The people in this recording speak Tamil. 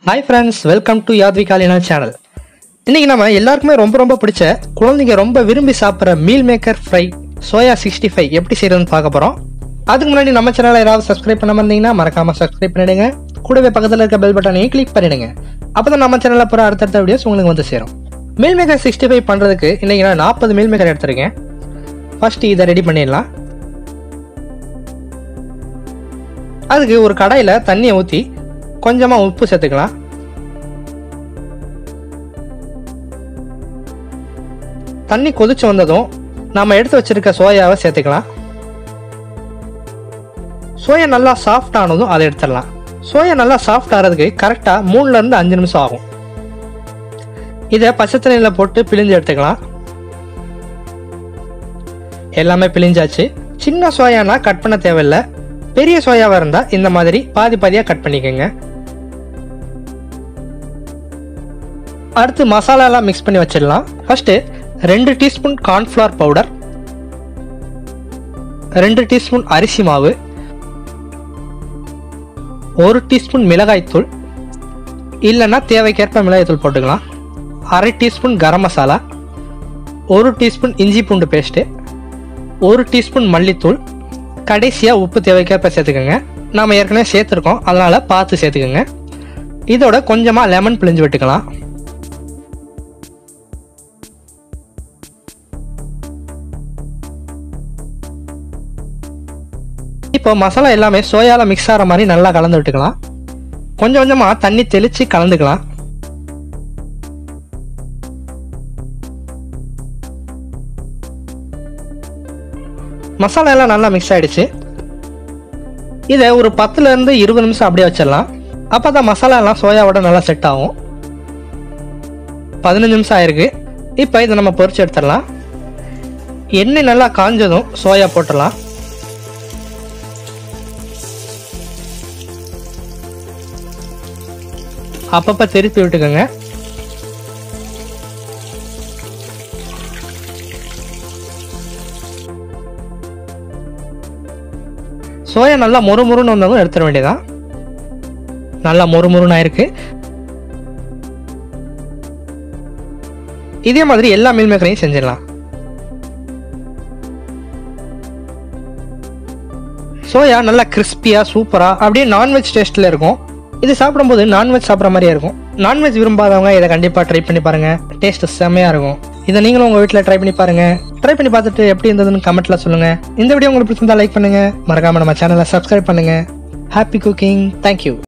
ஹாய் ஃப்ரெண்ட்ஸ் வெல்கம் டு யாத்விகாலினா சேனல் இன்னைக்கு நம்ம எல்லாருக்குமே ரொம்ப ரொம்ப பிடிச்ச குழந்தைங்க ரொம்ப விரும்பி சாப்பிட்ற meal maker fry soya sixty five எப்படி செய்யறதுன்னு பார்க்க போகிறோம் அதுக்கு முன்னாடி நம்ம சேனலை யாராவது சப்ஸ்கிரைப் பண்ணாம இருந்தீங்கன்னா மறக்காம சப்ஸ்கிரைப் பண்ணிடுங்க கூடவே பக்கத்தில் இருக்க பெல் பட்டனையும் கிளிக் பண்ணிடுங்க அப்போ தான் நம்ம சேனலில் போகிற அடுத்தடுத்த வீடியோஸ் உங்களுக்கு வந்து சேரும் மீல் மேக்கர் சிக்ஸ்டி ஃபைவ் பண்ணுறதுக்கு இன்னைக்கு நான் நாற்பது மீல் மேக்கர் எடுத்திருக்கேன் ஃபர்ஸ்ட் இதை ரெடி பண்ணிடலாம் அதுக்கு ஒரு கடாயில் தண்ணியை ஊற்றி கொஞ்சமாக உப்பு சேர்த்துக்கலாம் தண்ணி கொதிச்சு வந்ததும் நாம எடுத்து வச்சிருக்க சோயாவை சேர்த்துக்கலாம் சோயா நல்லா சாஃப்ட் ஆனதும் அதை எடுத்துடலாம் சோயா நல்லா சாஃப்ட் ஆகிறதுக்கு கரெக்டாக மூணுல இருந்து அஞ்சு நிமிஷம் ஆகும் இதை பச்சை தண்ணியில் போட்டு பிழிஞ்சு எடுத்துக்கலாம் எல்லாமே பிழிஞ்சாச்சு சின்ன சோயானா கட் பண்ண தேவையில்லை பெரிய சோயாவாக இருந்தால் இந்த மாதிரி பாதி பாதியாக கட் பண்ணிக்கோங்க அடுத்து மசாலாலாம் மிக்ஸ் பண்ணி வச்சிடலாம் ஃபர்ஸ்ட் ரெண்டு டீஸ்பூன் கார்ன்ஃப்ளவர் பவுடர் ரெண்டு டீஸ்பூன் அரிசி மாவு ஒரு டீஸ்பூன் மிளகாய்த்தூள் இல்லைன்னா தேவைக்கேற்ப மிளகாய்த்தூள் போட்டுக்கலாம் அரை டீஸ்பூன் கரம் மசாலா ஒரு டீஸ்பூன் இஞ்சி பூண்டு பேஸ்ட்டு ஒரு டீஸ்பூன் மல்லித்தூள் கடைசியாக உப்பு தேவைக்கேற்ப சேர்த்துக்கோங்க நாம் ஏற்கனவே சேர்த்துருக்கோம் அதனால் பார்த்து சேர்த்துக்கோங்க இதோட கொஞ்சமாக லெமன் பிழிஞ்சு விட்டுக்கலாம் இப்போ மசாலா எல்லாமே சோயால மிக்ஸ் ஆகிற மாதிரி நல்லா கலந்து விட்டுக்கலாம் கொஞ்சம் கொஞ்சமாக தண்ணி தெளித்து கலந்துக்கலாம் மசாலா எல்லாம் நல்லா மிக்ஸ் ஆயிடுச்சு இதை ஒரு பத்துல இருந்து இருபது நிமிஷம் அப்படியே வச்சிடலாம் அப்போ தான் மசாலா எல்லாம் சோயாவோட நல்லா செட் ஆகும் பதினஞ்சு நிமிஷம் ஆயிருக்கு இப்போ இதை நம்ம பொரிச்சு எடுத்துடலாம் எண்ணெய் நல்லா காஞ்சதும் சோயா போட்டுடலாம் அப்பப்போ திருப்பி விட்டுக்கோங்க சோயா நல்லா மொறு மொறுன்னு வந்ததும் எடுத்துட வேண்டியதான் நல்லா மொறு மொறுன்னு ஆயிருக்கு இதே மாதிரி எல்லா மீல் மேக்கரையும் செஞ்சிடலாம் சோயா நல்லா கிறிஸ்பியா சூப்பரா அப்படியே நான்வெஜ் டேஸ்ட்ல இருக்கும் இது சாப்பிடும்போது நான்வெஜ் சாப்பிட்ற மாதிரியே இருக்கும் நான்வெஜ் விரும்பாதவங்க இதை கண்டிப்பாக ட்ரை பண்ணி பாருங்க டேஸ்ட் செம்மையாக இருக்கும் இதை நீங்களும் உங்கள் வீட்டில் ட்ரை பண்ணி பாருங்க ட்ரை பண்ணி பார்த்துட்டு எப்படி இருந்ததுன்னு கமெண்ட்ல சொல்லுங்க இந்த வீடியோ உங்களுக்கு பிடிச்சிருந்தா லைக் பண்ணுங்க மறக்காம நம்ம சேனலை சப்ஸ்கிரைப் பண்ணுங்க ஹாப்பி குக்கிங் தேங்க்யூ